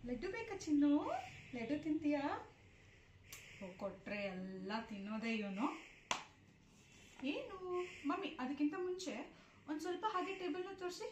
ಲಡ್ಡು ಬೇಕಾ ಚಿನ್ನು ಲಡ್ಡು ತಿಂತೀಯಾ ಓ ಕೊಟ್ರೆ ಎಲ್ಲ ತಿನ್ನೋದೇ ಇವನು ಏನು ಮಮ್ಮಿ ಅದಕ್ಕಿಂತ ಮುಂಚೆ ಒಂದು ಸ್ವಲ್ಪ ಹಾಗೆ ಟೇಬಲ್ನ ತೋರಿಸಿ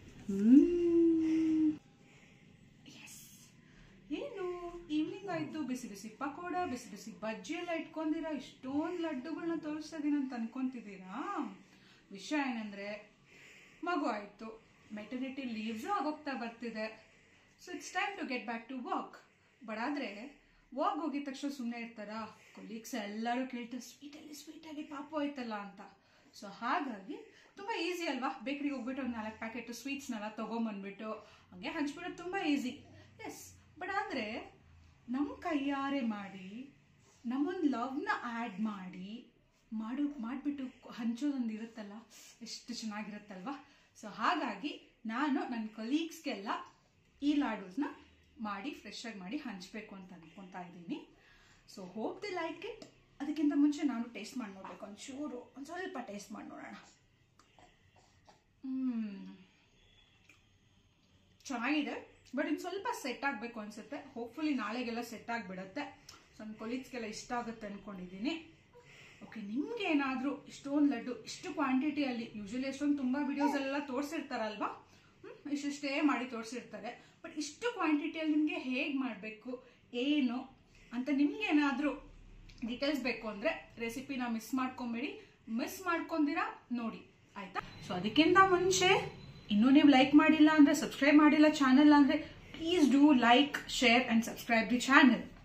ಎಸ್ ಏನು ಈವ್ನಿಂಗ್ ಆಯ್ತು ಬಿಸಿ ಬಿಸಿ ಪಕೋಡ ಬಿಸಿ ಬಿಸಿ ಬಜ್ಜಿ ಎಲ್ಲ ಇಟ್ಕೊಂಡಿರಾ ಇಷ್ಟೊಂದು ಲಡ್ಡುಗಳನ್ನ ತೋರಿಸ್ತಾ ಇದೀನಿ ಅಂತ ಅನ್ಕೊಂತಿದ್ದೀರಾ ವಿಷಯ ಏನಂದ್ರೆ ಮಗು ಆಯ್ತು ಮೆಟರ್ನಿಟಿ ಲೀವ್ಸು ಆಗೋಗ್ತಾ ಬರ್ತಿದೆ so it's time to get back to walk but ಆದರೆ ವಾಕ್ ಹೋಗಿದ ತಕ್ಷಣ ಸುಮ್ಮನೆ ಇರ್ತಾರಾ ಕೊಲೀಗ್ಸ್ ಎಲ್ಲರೂ ಕೇಳ್ತಾರೆ ಸ್ವೀಟಲ್ಲಿ ಸ್ವೀಟಾಗಿ ಪಾಪು ಆಯ್ತಲ್ಲ ಅಂತ ಸೊ ಹಾಗಾಗಿ ತುಂಬ ಈಸಿ ಅಲ್ವಾ ಬೇಕ್ರಿಗೆ ಹೋಗ್ಬಿಟ್ಟು ಒಂದು ನಾಲ್ಕು ಪ್ಯಾಕೆಟ್ ಸ್ವೀಟ್ಸ್ನೆಲ್ಲ ತೊಗೊಂಬಂದ್ಬಿಟ್ಟು ಹಂಗೆ ಹಂಚ್ಬಿಡೋದು ತುಂಬ ಈಸಿ ಎಸ್ ಬಟ್ ಆದರೆ ನಮ್ಮ ಕೈಯಾರೆ ಮಾಡಿ ನಮ್ಮೊಂದು ಲವ್ನ ಆ್ಯಡ್ ಮಾಡಿ ಮಾಡು ಮಾಡಿಬಿಟ್ಟು ಹಂಚೋದೊಂದು ಇರುತ್ತಲ್ಲ ಎಷ್ಟು ಚೆನ್ನಾಗಿರುತ್ತಲ್ವಾ ಸೊ ಹಾಗಾಗಿ ನಾನು ನನ್ನ ಕೊಲೀಗ್ಸ್ಗೆಲ್ಲ ಈ ಲಾಡೂಸ್ನ ಮಾಡಿ ಫ್ರೆಶ್ ಆಗಿ ಮಾಡಿ ಹಂಚಬೇಕು ಅಂತ ಅನ್ಕೊತಾ ಇದ್ದೀನಿ so hope the like it ಅದಕ್ಕಿಂತ ಮುಂಚೆ ನಾನು ಟೇಸ್ಟ್ ಮಾಡಿ ನೋಡ್ಬೇಕು ಒಂಚೂರು ಒಂದು ಸ್ವಲ್ಪ ಟೇಸ್ಟ್ ಮಾಡಿ ನೋಡೋಣ ಹ್ಮ್ ಚೆನ್ನಾಗಿದೆ ಬಟ್ ಇನ್ನು ಸ್ವಲ್ಪ ಸೆಟ್ ಆಗಬೇಕು ಅನ್ಸುತ್ತೆ ಹೋಪ್ಫುಲಿ ನಾಳೆಗೆಲ್ಲ ಸೆಟ್ ಆಗಿಬಿಡುತ್ತೆ ಸೊ ನನ್ನ ಕೊಲೀಗ್ಸ್ಗೆಲ್ಲ ಇಷ್ಟ ಆಗುತ್ತೆ ಅಂದ್ಕೊಂಡಿದ್ದೀನಿ ಓಕೆ ನಿಮ್ಗೆ ಏನಾದರೂ ಇಷ್ಟೊಂದು ಲಡ್ಡು ಇಷ್ಟು ಕ್ವಾಂಟಿಟಿಯಲ್ಲಿ ಯೂಶಲಿ ಎಷ್ಟೊಂದು ತುಂಬ ವಿಡಿಯೋಸ್ ಎಲ್ಲ ತೋರಿಸಿರ್ತಾರಲ್ವಾ ಹ್ಮ್, ಇಷ್ಟಿಷ್ಟೇ ಮಾಡಿ ತೋರಿಸಿರ್ತಾರೆ ಬಟ್ ಇಷ್ಟು ಕ್ವಾಂಟಿಟಿಯಲ್ಲಿ ನಿಮಗೆ ಹೇಗೆ ಮಾಡಬೇಕು ಏನು ಅಂತ ನಿಮ್ಗೆ ಏನಾದರೂ ಡೀಟೇಲ್ಸ್ ಬೇಕು ಅಂದರೆ ರೆಸಿಪಿನ ಮಿಸ್ ಮಾಡ್ಕೊಂಬೇಡಿ ಮಿಸ್ ಮಾಡ್ಕೊಂದಿರಾ ನೋಡಿ ಆಯ್ತಾ ಸೊ ಅದಕ್ಕಿಂತ ಮುಂಚೆ ಇನ್ನೂ ನೀವು ಲೈಕ್ ಮಾಡಿಲ್ಲ ಅಂದರೆ ಸಬ್ಸ್ಕ್ರೈಬ್ ಮಾಡಿಲ್ಲ ಚಾನೆಲ್ ಅಂದರೆ please do like share and subscribe the channel